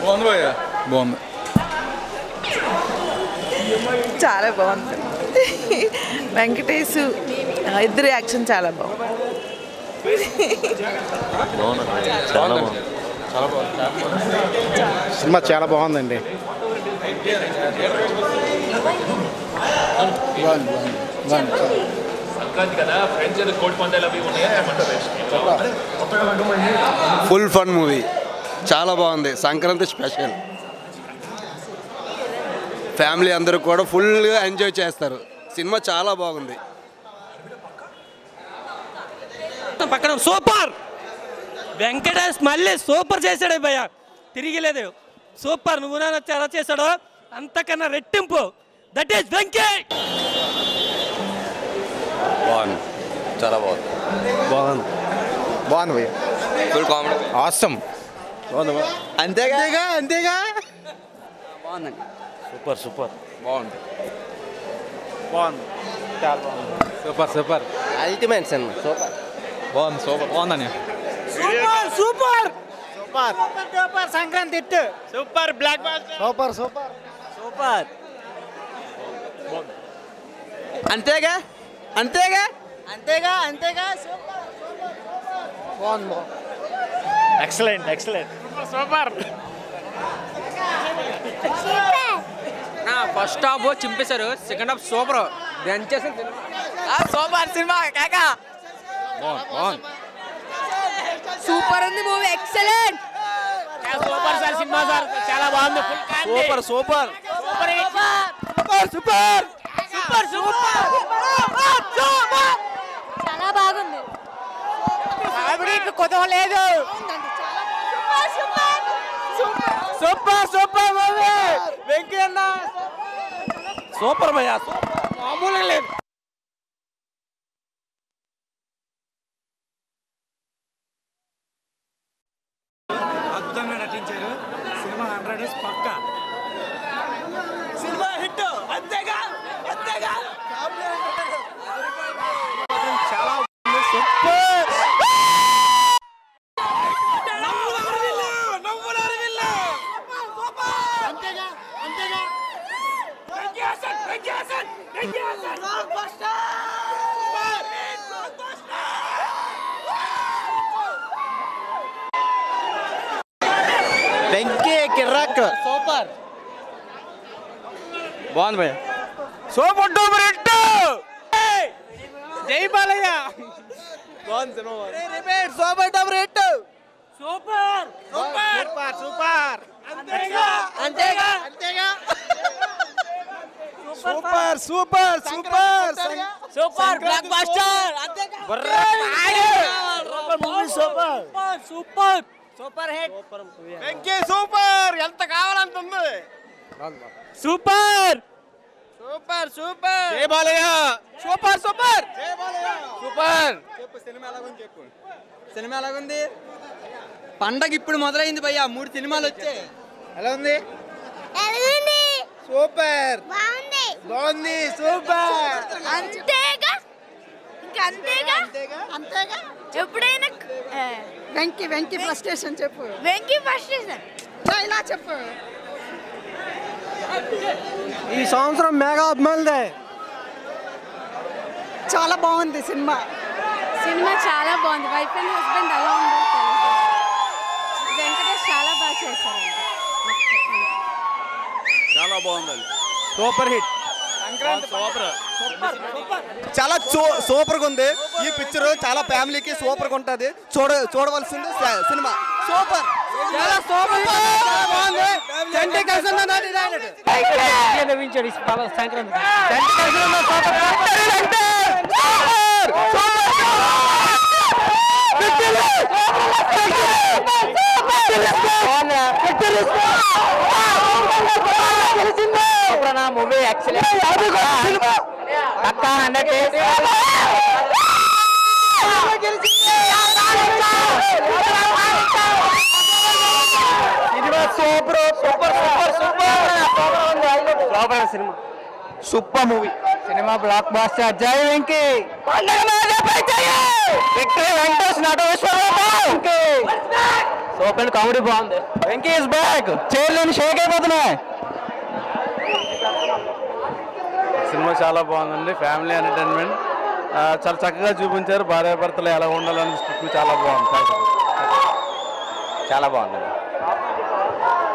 బాగుంది భయ్య బాగుంది చాలా బాగుంది వెంకటేష్ ఆ, ఇద్దరు యాక్షన్ చాలా బాగుంది సినిమా చాలా బాగుందండి సంక్రాంతి కదా ఫ్రెండ్స్ ఏదో కోడి పందాలు అవి ఉన్నాయా ఏమంటారు ఫుల్ ఫన్ మూవీ చాలా బాగుంది సంక్రాంతి స్పెషల్ ఫ్యామిలీ అందరూ కూడా ఫుల్గా ఎంజాయ్ చేస్తారు సినిమా చాలా బాగుంది పక్కన సూపర్ వెంకటేష్ మళ్ళీ సూపర్ చేశాడు భయ్య తిరిగి లేదు సూపర్ నువ్వు నాన్న ఎలా చేశాడో అంతకన్నా రెట్టింపు దట్ ఈస్ వెంకీ బాగుంది చాలా బాగుంది బాగుంది బాగుంది భయ్య ఫుల్ కామెడీ ఆసం అంతేగా అంతేగా సూపర్ సూపర్ బాగుంది బాగుంది చాలా బాగుంది super super ultimate cinema super బాగుంది సూపర్ బాగుందని సూపర్ సూపర్ సూపర్ సంక్రాంతి ఇట్టు super block super super super అంతేగా అంతేగా అంతేగా అంతేగా బాగుంది బాగుంది ఎక్సలెంట్ ఎక్సలెంట్ ఫస్ట్ హాఫ్ చింపేశారు సెకండ్ హాఫ్ సూపర్ దంచేసి సూపర్ సినిమా కాకా బాగుంది సూపర్ ఉంది movie excellent super sir cinema sir చాలా బాగుంది super super super super super super చాలా బాగుంది కామెడీకి కొత్త లేదు సూపర్ సూపర్ మూవీ వెంకీ అన్న సూపర్ భయ్యా సూపర్ మామూలుగా లేదు అద్భుతంగా నటించారు సినిమా హండ్రెడ్ డేస్ పక్కా సినిమా హిట్ అంతేగా అంతేగా చాలా సూపర్ అంతేగా అంతేగా వెంకీ కిర్రాక్ సూపర్ బాగుంది భయ్య సూపర్ డూపర్ హిట్ జై బాలయ్య బాగుంది cinema repeat super duper hit super super super అంతేగా అంతేగా అంతేగా super super super super blockbuster అంతేగా super movie super super super hit Venky super ఎంత కావాలంత ఉంది సూపర్ సూపర్ సూపర్ జై బాలయ్య సూపర్ సూపర్ సూపర్ చెప్పు సినిమా ఎలాగుంది చెప్పు సినిమా ఎలాగుంది పండగ ఇప్పుడు మొదలైంది భయ్యా మూడు సినిమాలు వచ్చాయి ఎలా ఉంది ఎలాగుంది సూపర్ బాగుంది బాగుంది సూపర్ అంతేగా ఇంకా అంతేగా అంతేగా ఎప్పుడైనా వెంకీ వెంకీ ఫ్రస్ట్రేషన్ చెప్పు వెంకీ ఫస్ట్ ఇలా చెప్పు ఈ సంవత్సరం మెగా అభిమానులదే చాలా బాగుంది సినిమా సినిమా చాలా బాగుంది వైఫ్ అండ్ హస్బెండ్ ఎలా ఉందో తెలియదు వెంకటేష్ చాలా బాగా చేశారు చాలా బాగుంది అది సూపర్ హిట్ సూపర్ చాలా సూపర్ గా ఉంది ఈ పిక్చర్ చాలా ఫ్యామిలీకి సూపర్ గా ఉంటది చూడ చూడవలసింది స- సినిమా సూపర్ చాలా సూపర్ బాగుంది చంటి కలిసి నవ్వించాడు సంక్రాంతి చంటి కలిసి మూవీ ఎక్సలెంట్ అక్క hundred cinema super super super super super cinema super movie cinema blockbuster జై వెంకీ విక్టరీ వెంకటేష్ నట విశ్వరూపం సూపర్ కామెడీ బాగుంది వెంకీ ఇస్ బ్యాక్ చైర్లను షేక్ అయిపోతున్నాయి సినిమా చాలా బాగుందండి ఫ్యామిలీ ఎంటర్టైన్మెంట్ ఆ, చాలా చక్కగా చూపించారు భార్యాభర్తలు ఎలా ఉండాలని స్క్రిప్ట్ చాలా బాగుంది చాలా బాగుంది